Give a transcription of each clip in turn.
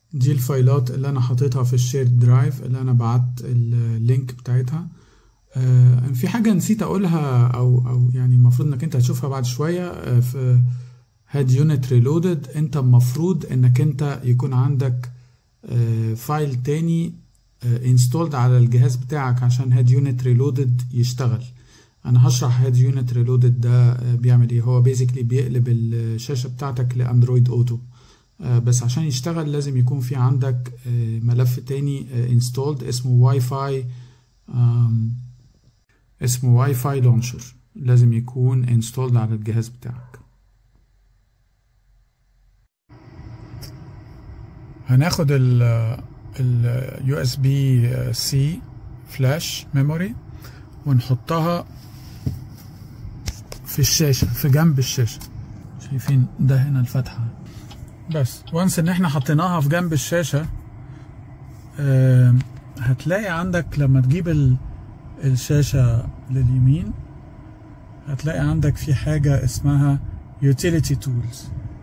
دي الفايلات اللي انا حاططها في الشير درايف اللي انا بعت اللينك بتاعتها آه في حاجة نسيت اقولها او او يعني المفروض انك انت هتشوفها بعد شوية آه في هاد يونت ريلودد انت المفروض انك انت يكون عندك آه فايل تاني انستولد على الجهاز بتاعك عشان هاد يونت ريلودد يشتغل انا هشرح هاد يونت ريلودد ده بيعمل ايه هو بيزيكلي بيقلب الشاشة بتاعتك لاندرويد اوتو بس عشان يشتغل لازم يكون في عندك ملف تاني انستولد اسمه واي فاي اسمه واي فاي لونشر لازم يكون انستولد على الجهاز بتاعك هناخد ال ال USB C فلاش ميموري ونحطها في الشاشة في جنب الشاشة شايفين ده هنا الفتحة بس وانس ان احنا حطيناها في جنب الشاشة آه هتلاقي عندك لما تجيب ال الشاشة لليمين هتلاقي عندك في حاجة اسمها utility tools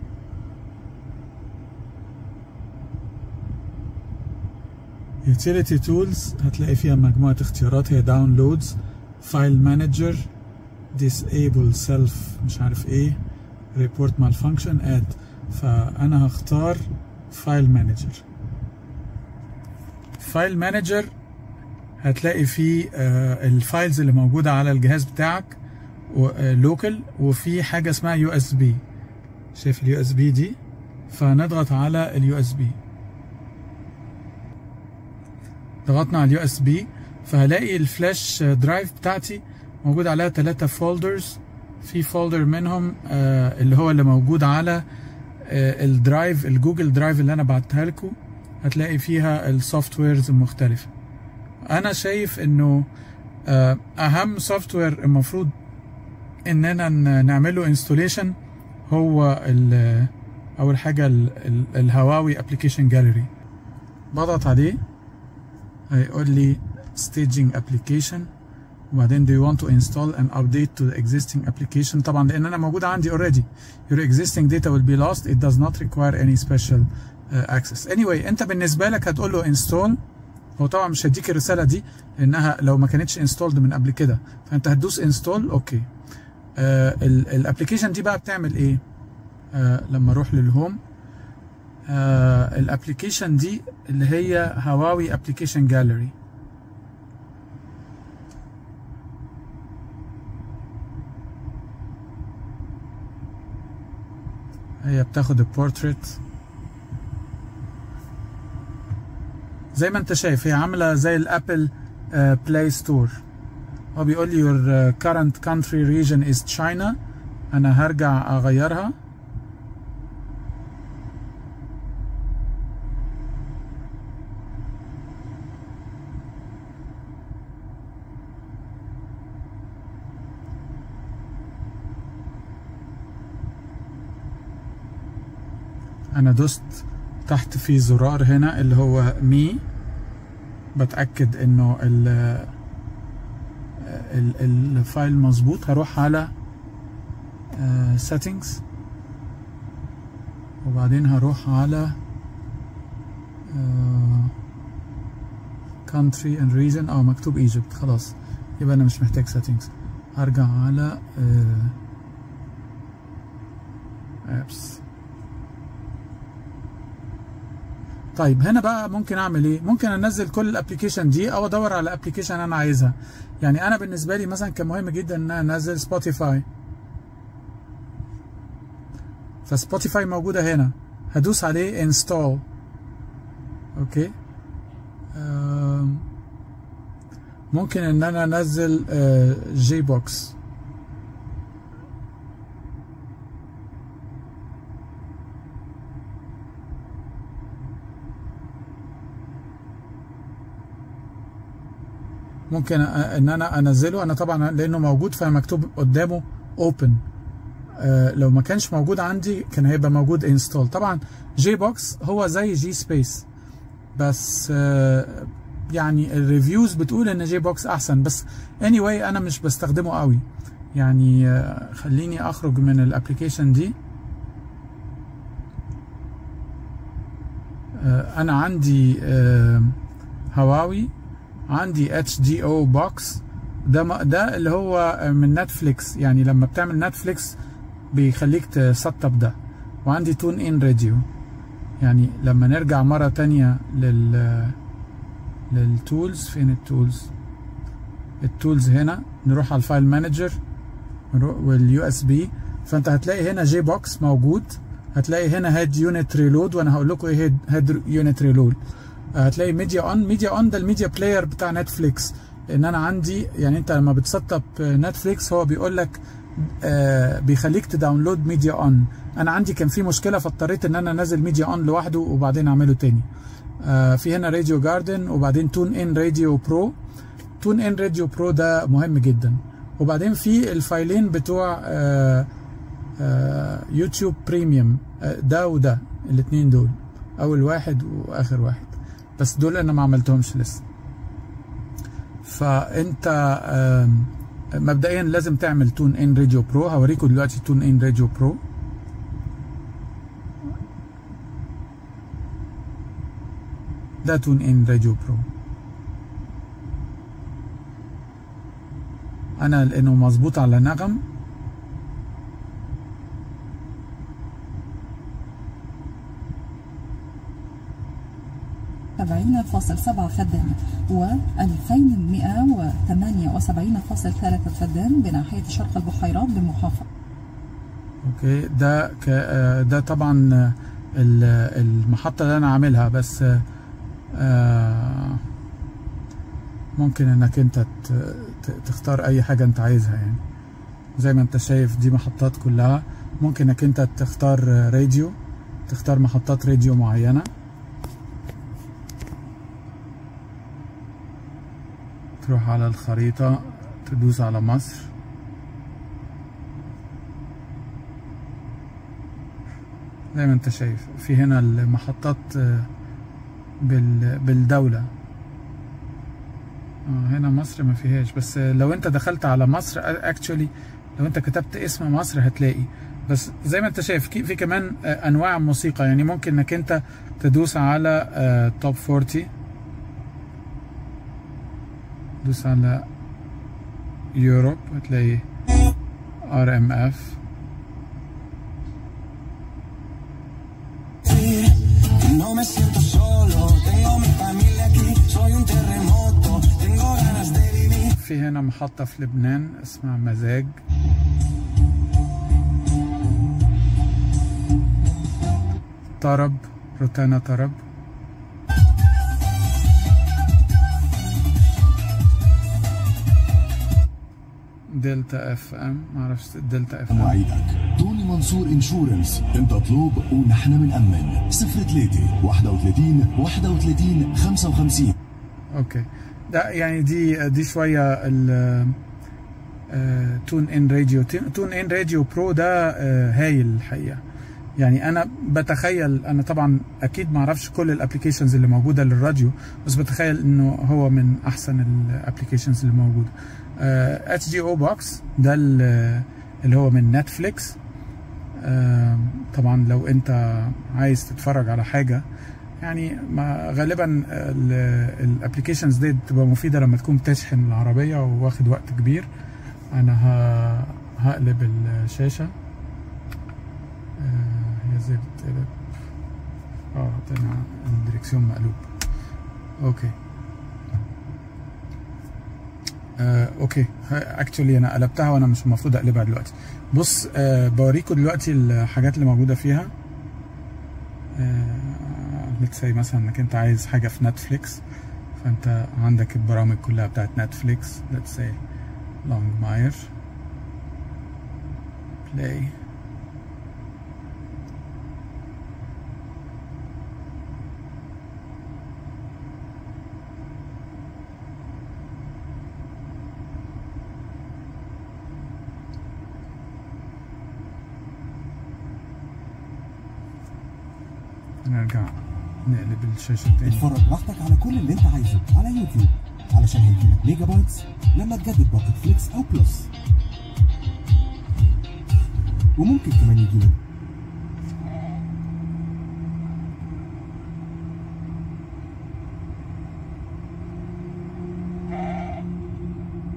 utility tools هتلاقي فيها مجموعة اختيارات هي downloads file manager disable self مش عارف ايه report malfunction add فانا هختار file manager file manager هتلاقي فيه آه الفايلز اللي موجودة على الجهاز بتاعك لوكال وفي حاجة اسمها يو اس بي شايف اليو اس بي دي فنضغط على اليو اس بي ضغطنا على اليو اس بي فهلاقي الفلاش درايف بتاعتي موجود عليها ثلاثة فولدرز في فولدر منهم آه اللي هو اللي موجود على آه الدرايف الجوجل درايف اللي انا بعتها لكم هتلاقي فيها السوفت ويرز المختلفة انا شايف انه آه اهم سوفت وير المفروض اننا نعمله انستوليشن هو اول حاجة الهواوي ابلكيشن جاليري بضغط عليه هيقول لي staging application وبعدين do you want to install an update to the existing application طبعا لان انا موجود عندي already your existing data will be lost it does not require any special uh, access anyway انت بالنسبه لك هتقول له install هو طبعا مش هيديك الرساله دي لانها لو ما كانتش انستولد من قبل كده فانت هتدوس انستول اوكي آه الابلكيشن دي بقى بتعمل ايه آه لما اروح للهوم آه الابلكيشن دي اللي هي هواوي ابلكيشن جاليري هي بتاخد البورتريت زي ما انت شايف هي عامله زي الابل بلاي ستور هو بيقول لي your uh, current country region is China انا هرجع اغيرها انا دوست تحت في زرار هنا اللي هو مي بتأكد انه ال الفايل مظبوط هروح على settings وبعدين هروح على country and region اه مكتوب Egypt خلاص يبقى انا مش محتاج settings هرجع على apps طيب هنا بقى ممكن اعمل ايه ممكن انزل كل الابلكيشن دي او ادور على ابلكيشن انا عايزها يعني انا بالنسبه لي مثلا كان مهم جدا ان انا انزل سبوتيفاي فسبوتيفاي موجوده هنا هدوس عليه انستول اوكي ممكن ان انا انزل جي بوكس ممكن ان انا انزله انا طبعا لانه موجود فمكتوب قدامه اوبن آه لو ما كانش موجود عندي كان هيبقى موجود انستول طبعا جي بوكس هو زي جي سبيس بس آه يعني الريفيوز بتقول ان جي بوكس احسن بس اني anyway انا مش بستخدمه قوي يعني آه خليني اخرج من الابلكيشن دي آه، انا عندي آه، هواوي عندي اتش دي او بوكس ده ما- ده اللي هو من نتفليكس يعني لما بتعمل نتفليكس بيخليك تسطب ده وعندي تون ان راديو يعني لما نرجع مرة تانية لل للتولز فين التولز التولز هنا نروح على الفايل مانجر واليو اس بي فانت هتلاقي هنا جي بوكس موجود هتلاقي هنا هيد يونت ريلود وانا هقول لكم ايه هيد يونت ريلود هتلاقي ميديا اون ميديا اون ده الميديا بلاير بتاع نتفليكس ان انا عندي يعني انت لما بتسطب نتفليكس هو بيقول لك آه بيخليك تداونلود ميديا اون انا عندي كان في مشكله فاضطريت ان انا انزل ميديا اون لوحده وبعدين اعمله تاني آه في هنا راديو جاردن وبعدين تون ان راديو برو تون ان راديو برو ده مهم جدا وبعدين في الفايلين بتوع آه آه يوتيوب بريميوم آه ده وده الاثنين دول اول واحد واخر واحد بس دول انا ما عملتهمش لسه فانت آم، مبدئيا لازم تعمل تون ان راديو برو هوريكم دلوقتي تون ان راديو برو ده تون ان راديو برو انا لانه مظبوط على نغم سبعين فاصل سبعة فدان وألفين مئة وثمانية وسبعين فاصل ثلاثة فدان بناحية شرق البحيرات بمحافظة اوكي ده ك... آه، ده طبعا آه، ال- المحطة اللي انا عاملها بس آه، آه، ممكن انك انت ت- ت- تختار اي حاجة انت عايزها يعني زي ما انت شايف دي محطات كلها ممكن انك انت تختار آه، راديو تختار محطات راديو معينة تروح على الخريطة تدوس على مصر زي ما انت شايف في هنا المحطات آه، بال بالدولة اه هنا مصر ما فيهاش بس آه، لو انت دخلت على مصر اكشولي لو انت كتبت اسم مصر هتلاقي بس زي ما انت شايف في في كمان آه، انواع موسيقى يعني ممكن انك انت تدوس على توب 40 دوس على يوروب هتلاقي ار ام اف No me siento solo, tengo mi familia aquí, soy un terremoto, tengo ganas de vivir. في هنا محطة في لبنان اسمها مزاج طرب روتانا طرب دلتا اف ام معرفش دلتا اف ام مواعيدك توني منصور انشورنس انت اطلب ونحن بنأمن 03 31 31 55 اوكي ده يعني دي دي شويه ال تون ان راديو تون ان راديو برو ده آه، هايل الحقيقه يعني انا بتخيل انا طبعا اكيد ما اعرفش كل الابلكيشنز اللي موجوده للراديو بس بتخيل انه هو من احسن الابلكيشنز اللي موجوده اتش دي او بوكس ده ال- اللي هو من نتفليكس آه، طبعا لو انت عايز تتفرج على حاجه يعني ما غالبا الابلكيشنز دي بتبقى مفيده لما تكون بتشحن العربيه وواخد وقت كبير انا ه- هقلب الشاشه آه، هي ازاي بتتقلب اه ده انا الدريكسيون مقلوب اوكي آه، اوكي اكشولي انا قلبتها وانا مش المفروض اقلبها دلوقتي بص آه، بوريكم دلوقتي الحاجات اللي موجوده فيها ليتس سي مثلا انك انت عايز حاجه في نتفليكس فانت عندك البرامج كلها بتاعت نتفليكس ليتس سي لونج ماير بلاي نرجع نقلب الشاشة تاني اتفرج براحتك على كل اللي انت عايزه على يوتيوب علشان هيجيلك ميجا بايتس لما تجدد باقة فليكس او بلس وممكن كمان يجيلك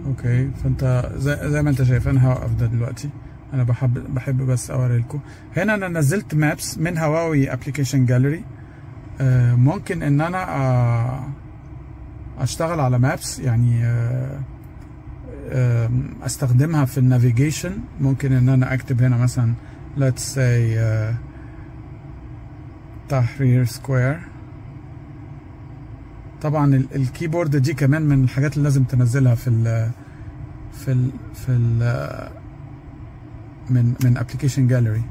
اوكي فانت زي, زي ما انت شايف انا هوقف ده دلوقتي انا بحب بحب بس اوري لكم هنا انا نزلت مابس من هواوي ابلكيشن جاليري ممكن ان انا آه، اشتغل على مابس يعني آه، آم، استخدمها في النافيجيشن ممكن ان انا اكتب هنا مثلا let's say آه، تحرير سكوير طبعا ال- الكيبورد دي كمان من الحاجات اللي لازم تنزلها في ال في ال في ال من من ابلكيشن جاليري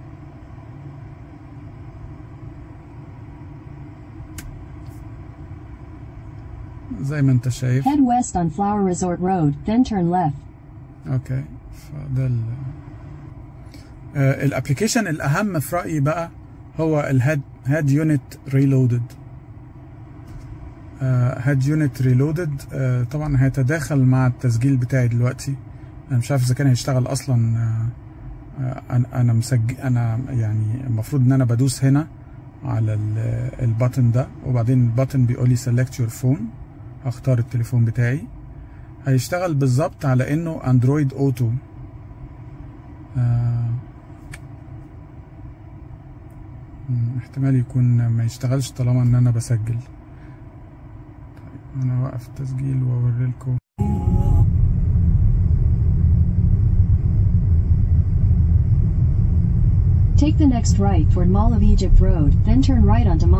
زي ما انت شايف Head west on Flower Resort Road, then turn left. اوكي فده ال الابلكيشن الاهم في رايي بقى هو الهيد هيد يونت ريلودد هيد يونت ريلودد طبعا هيتداخل مع التسجيل بتاعي دلوقتي انا مش عارف اذا كان هيشتغل اصلا آه، آه، انا انا مسجل انا يعني المفروض ان انا بدوس هنا على ال- البutton ده وبعدين البutton بيقول لي select your phone هختار التليفون بتاعي هيشتغل بالظبط على انه اندرويد اوتو آه مم، احتمال يكون ما يشتغلش طالما ان انا بسجل طيب انا واقف التسجيل واوري لكم Take the next right toward Mall of Egypt Road, then turn right onto Mall